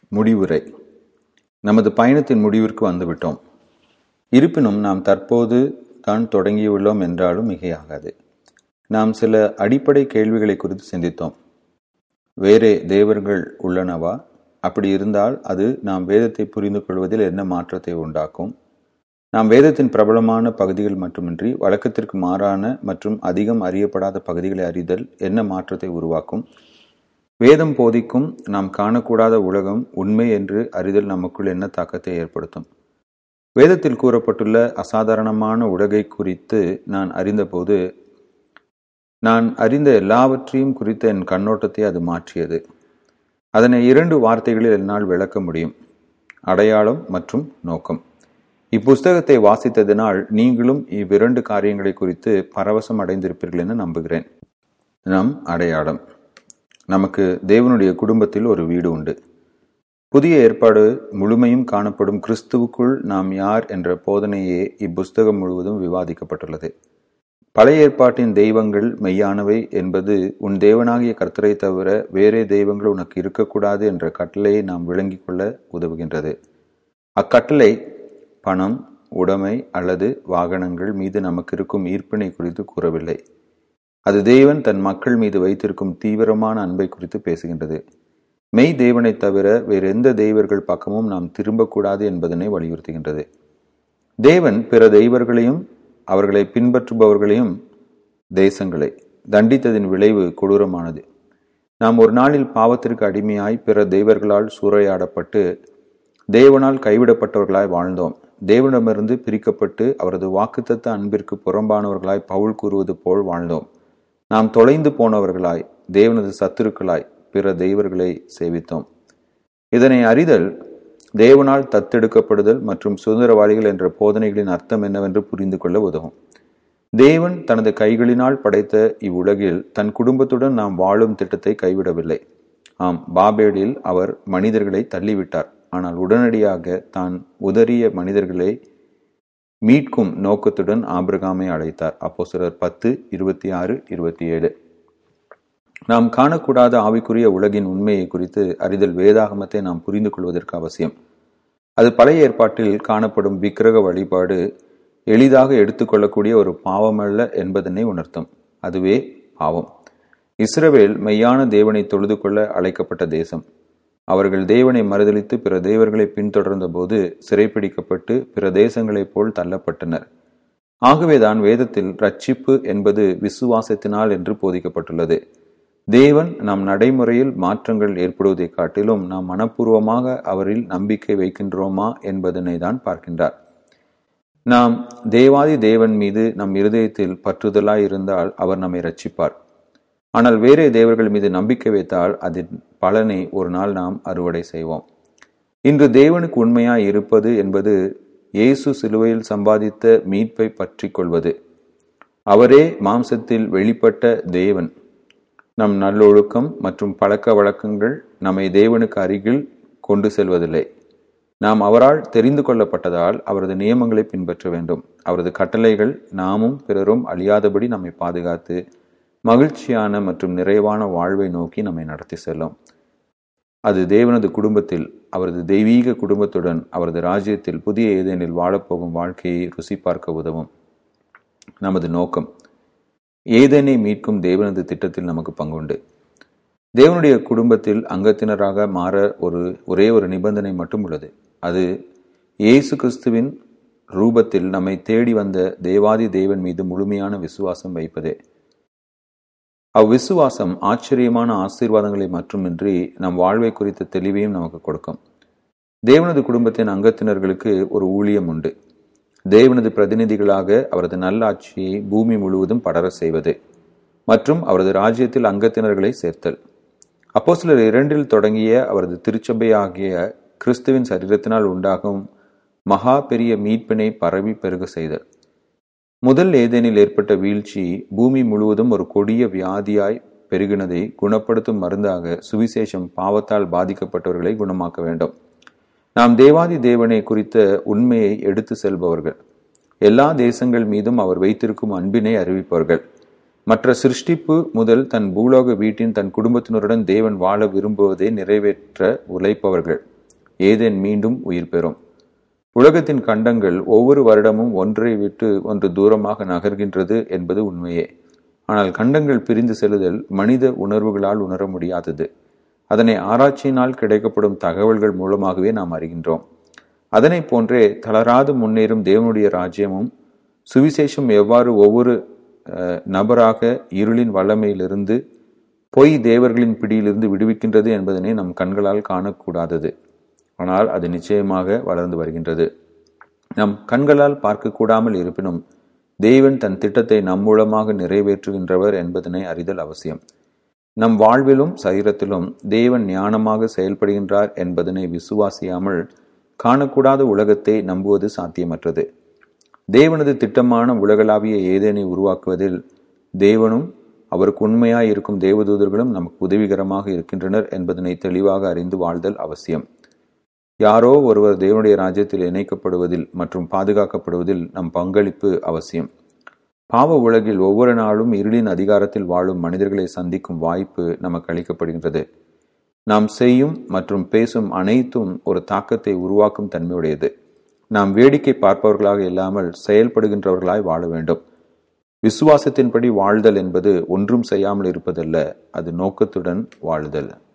முடிவுரை நமது பயணத்தின் முடிவிற்கு வந்துவிட்டோம் இருப்பினும் நாம் தற்போது தான் தொடங்கியுள்ளோம் என்றாலும் மிகையாகாது நாம் சில அடிப்படை கேள்விகளை குறித்து சிந்தித்தோம் வேறே தேவர்கள் உள்ளனவா அப்படி இருந்தால் அது நாம் வேதத்தை புரிந்து கொள்வதில் என்ன மாற்றத்தை உண்டாக்கும் நாம் வேதத்தின் பிரபலமான பகுதிகள் மட்டுமின்றி வழக்கத்திற்கு மாறான மற்றும் அதிகம் அறியப்படாத பகுதிகளை அறிதல் என்ன மாற்றத்தை உருவாக்கும் வேதம் போதிக்கும் நாம் காணக்கூடாத உலகம் உண்மை என்று அறிதல் நமக்குள் என்ன தாக்கத்தை ஏற்படுத்தும் வேதத்தில் கூறப்பட்டுள்ள அசாதாரணமான உலகை குறித்து நான் அறிந்தபோது நான் அறிந்த எல்லாவற்றையும் குறித்த என் கண்ணோட்டத்தை அது மாற்றியது அதனை இரண்டு வார்த்தைகளில் என்னால் விளக்க முடியும் அடையாளம் மற்றும் நோக்கம் இப்புஸ்தகத்தை வாசித்ததினால் நீங்களும் இவ்விரண்டு காரியங்களை குறித்து பரவசம் அடைந்திருப்பீர்கள் என நம்புகிறேன் நம் அடையாளம் நமக்கு தேவனுடைய குடும்பத்தில் ஒரு வீடு உண்டு புதிய ஏற்பாடு முழுமையும் காணப்படும் கிறிஸ்துவுக்குள் நாம் யார் என்ற போதனையே இப்புஸ்தகம் முழுவதும் விவாதிக்கப்பட்டுள்ளது பழைய ஏற்பாட்டின் தெய்வங்கள் மெய்யானவை என்பது உன் தேவனாகிய கர்த்தரை தவிர வேறே தெய்வங்கள் உனக்கு இருக்கக்கூடாது என்ற கட்டளையை நாம் விளங்கிக் கொள்ள உதவுகின்றது அக்கட்டளை பணம் உடைமை அல்லது வாகனங்கள் மீது நமக்கு இருக்கும் ஈர்ப்பினை குறித்து கூறவில்லை அது தேவன் தன் மக்கள் மீது வைத்திருக்கும் தீவிரமான அன்பை குறித்து பேசுகின்றது மெய் தேவனை தவிர வேறு எந்த தெய்வர்கள் பக்கமும் நாம் திரும்பக்கூடாது என்பதனை வலியுறுத்துகின்றது தேவன் பிற தெய்வர்களையும் அவர்களை பின்பற்றுபவர்களையும் தேசங்களை தண்டித்ததின் விளைவு கொடூரமானது நாம் ஒரு நாளில் பாவத்திற்கு அடிமையாய் பிற தெய்வர்களால் சூறையாடப்பட்டு தேவனால் கைவிடப்பட்டவர்களாய் வாழ்ந்தோம் தேவனிடமிருந்து பிரிக்கப்பட்டு அவரது வாக்குத்தத்த அன்பிற்கு புறம்பானவர்களாய் பவுல் கூறுவது போல் வாழ்ந்தோம் நாம் தொலைந்து போனவர்களாய் தேவனது சத்துருக்களாய் பிற தெய்வர்களை சேவித்தோம் இதனை அறிதல் தேவனால் தத்தெடுக்கப்படுதல் மற்றும் சுதந்திரவாளிகள் என்ற போதனைகளின் அர்த்தம் என்னவென்று புரிந்து கொள்ள உதவும் தேவன் தனது கைகளினால் படைத்த இவ்வுலகில் தன் குடும்பத்துடன் நாம் வாழும் திட்டத்தை கைவிடவில்லை ஆம் பாபேடில் அவர் மனிதர்களை தள்ளிவிட்டார் ஆனால் உடனடியாக தான் உதறிய மனிதர்களை மீட்கும் நோக்கத்துடன் ஆபிரகாமை அழைத்தார் அப்போ சிலர் பத்து இருபத்தி ஆறு இருபத்தி ஏழு நாம் காணக்கூடாத ஆவிக்குரிய உலகின் உண்மையை குறித்து அறிதல் வேதாகமத்தை நாம் புரிந்து கொள்வதற்கு அவசியம் அது பழைய ஏற்பாட்டில் காணப்படும் விக்கிரக வழிபாடு எளிதாக எடுத்துக்கொள்ளக்கூடிய ஒரு பாவமல்ல என்பதனை உணர்த்தும் அதுவே பாவம் இஸ்ரவேல் மெய்யான தேவனை தொழுது கொள்ள அழைக்கப்பட்ட தேசம் அவர்கள் தேவனை மறுதளித்து பிற தேவர்களை பின்தொடர்ந்த போது சிறைப்பிடிக்கப்பட்டு பிற தேசங்களைப் போல் தள்ளப்பட்டனர் ஆகவேதான் வேதத்தில் ரட்சிப்பு என்பது விசுவாசத்தினால் என்று போதிக்கப்பட்டுள்ளது தேவன் நம் நடைமுறையில் மாற்றங்கள் ஏற்படுவதை காட்டிலும் நாம் மனப்பூர்வமாக அவரில் நம்பிக்கை வைக்கின்றோமா என்பதனை தான் பார்க்கின்றார் நாம் தேவாதி தேவன் மீது நம் இருதயத்தில் பற்றுதலாய் இருந்தால் அவர் நம்மை ரட்சிப்பார் ஆனால் வேறே தேவர்கள் மீது நம்பிக்கை வைத்தால் அதன் பலனை ஒரு நாள் நாம் அறுவடை செய்வோம் இன்று தேவனுக்கு உண்மையாய் இருப்பது என்பது இயேசு சிலுவையில் சம்பாதித்த மீட்பை பற்றி கொள்வது அவரே மாம்சத்தில் வெளிப்பட்ட தேவன் நம் நல்லொழுக்கம் மற்றும் பழக்க வழக்கங்கள் நம்மை தேவனுக்கு அருகில் கொண்டு செல்வதில்லை நாம் அவரால் தெரிந்து கொள்ளப்பட்டதால் அவரது நியமங்களை பின்பற்ற வேண்டும் அவரது கட்டளைகள் நாமும் பிறரும் அழியாதபடி நம்மை பாதுகாத்து மகிழ்ச்சியான மற்றும் நிறைவான வாழ்வை நோக்கி நம்மை நடத்தி செல்லும் அது தேவனது குடும்பத்தில் அவரது தெய்வீக குடும்பத்துடன் அவரது ராஜ்யத்தில் புதிய ஏதேனில் வாழப்போகும் வாழ்க்கையை ருசி பார்க்க உதவும் நமது நோக்கம் ஏதேனை மீட்கும் தேவனது திட்டத்தில் நமக்கு பங்குண்டு தேவனுடைய குடும்பத்தில் அங்கத்தினராக மாற ஒரு ஒரே ஒரு நிபந்தனை மட்டும் உள்ளது அது இயேசு கிறிஸ்துவின் ரூபத்தில் நம்மை தேடி வந்த தேவாதி தேவன் மீது முழுமையான விசுவாசம் வைப்பதே அவ்விசுவாசம் ஆச்சரியமான ஆசீர்வாதங்களை மட்டுமின்றி நம் வாழ்வை குறித்த தெளிவையும் நமக்கு கொடுக்கும் தேவனது குடும்பத்தின் அங்கத்தினர்களுக்கு ஒரு ஊழியம் உண்டு தேவனது பிரதிநிதிகளாக அவரது நல்லாட்சியை பூமி முழுவதும் படர செய்வது மற்றும் அவரது ராஜ்யத்தில் அங்கத்தினர்களை சேர்த்தல் அப்போ சிலர் இரண்டில் தொடங்கிய அவரது திருச்சபையாகிய கிறிஸ்துவின் சரீரத்தினால் உண்டாகும் மகா பெரிய மீட்பினை பரவி பெருக செய்தல் முதல் ஏதேனில் ஏற்பட்ட வீழ்ச்சி பூமி முழுவதும் ஒரு கொடிய வியாதியாய் பெருகினதை குணப்படுத்தும் மருந்தாக சுவிசேஷம் பாவத்தால் பாதிக்கப்பட்டவர்களை குணமாக்க வேண்டும் நாம் தேவாதி தேவனை குறித்த உண்மையை எடுத்து செல்பவர்கள் எல்லா தேசங்கள் மீதும் அவர் வைத்திருக்கும் அன்பினை அறிவிப்பவர்கள் மற்ற சிருஷ்டிப்பு முதல் தன் பூலோக வீட்டின் தன் குடும்பத்தினருடன் தேவன் வாழ விரும்புவதை நிறைவேற்ற உழைப்பவர்கள் ஏதேன் மீண்டும் உயிர் பெறும் உலகத்தின் கண்டங்கள் ஒவ்வொரு வருடமும் ஒன்றை விட்டு ஒன்று தூரமாக நகர்கின்றது என்பது உண்மையே ஆனால் கண்டங்கள் பிரிந்து செல்லுதல் மனித உணர்வுகளால் உணர முடியாதது அதனை ஆராய்ச்சியினால் கிடைக்கப்படும் தகவல்கள் மூலமாகவே நாம் அறிகின்றோம் அதனை போன்றே தளராது முன்னேறும் தேவனுடைய ராஜ்யமும் சுவிசேஷம் எவ்வாறு ஒவ்வொரு நபராக இருளின் வல்லமையிலிருந்து பொய் தேவர்களின் பிடியிலிருந்து விடுவிக்கின்றது என்பதனை நம் கண்களால் காணக்கூடாதது ஆனால் அது நிச்சயமாக வளர்ந்து வருகின்றது நம் கண்களால் பார்க்கக்கூடாமல் இருப்பினும் தேவன் தன் திட்டத்தை நம் மூலமாக நிறைவேற்றுகின்றவர் என்பதனை அறிதல் அவசியம் நம் வாழ்விலும் சரீரத்திலும் தேவன் ஞானமாக செயல்படுகின்றார் என்பதனை விசுவாசியாமல் காணக்கூடாத உலகத்தை நம்புவது சாத்தியமற்றது தேவனது திட்டமான உலகளாவிய ஏதேனை உருவாக்குவதில் தேவனும் அவருக்கு உண்மையாய் இருக்கும் தேவதூதர்களும் நமக்கு உதவிகரமாக இருக்கின்றனர் என்பதனை தெளிவாக அறிந்து வாழ்தல் அவசியம் யாரோ ஒருவர் தேவனுடைய ராஜ்யத்தில் இணைக்கப்படுவதில் மற்றும் பாதுகாக்கப்படுவதில் நம் பங்களிப்பு அவசியம் பாவ உலகில் ஒவ்வொரு நாளும் இருளின் அதிகாரத்தில் வாழும் மனிதர்களை சந்திக்கும் வாய்ப்பு நமக்கு அளிக்கப்படுகின்றது நாம் செய்யும் மற்றும் பேசும் அனைத்தும் ஒரு தாக்கத்தை உருவாக்கும் தன்மையுடையது நாம் வேடிக்கை பார்ப்பவர்களாக இல்லாமல் செயல்படுகின்றவர்களாய் வாழ வேண்டும் விசுவாசத்தின்படி வாழ்தல் என்பது ஒன்றும் செய்யாமல் இருப்பதல்ல அது நோக்கத்துடன் வாழ்தல்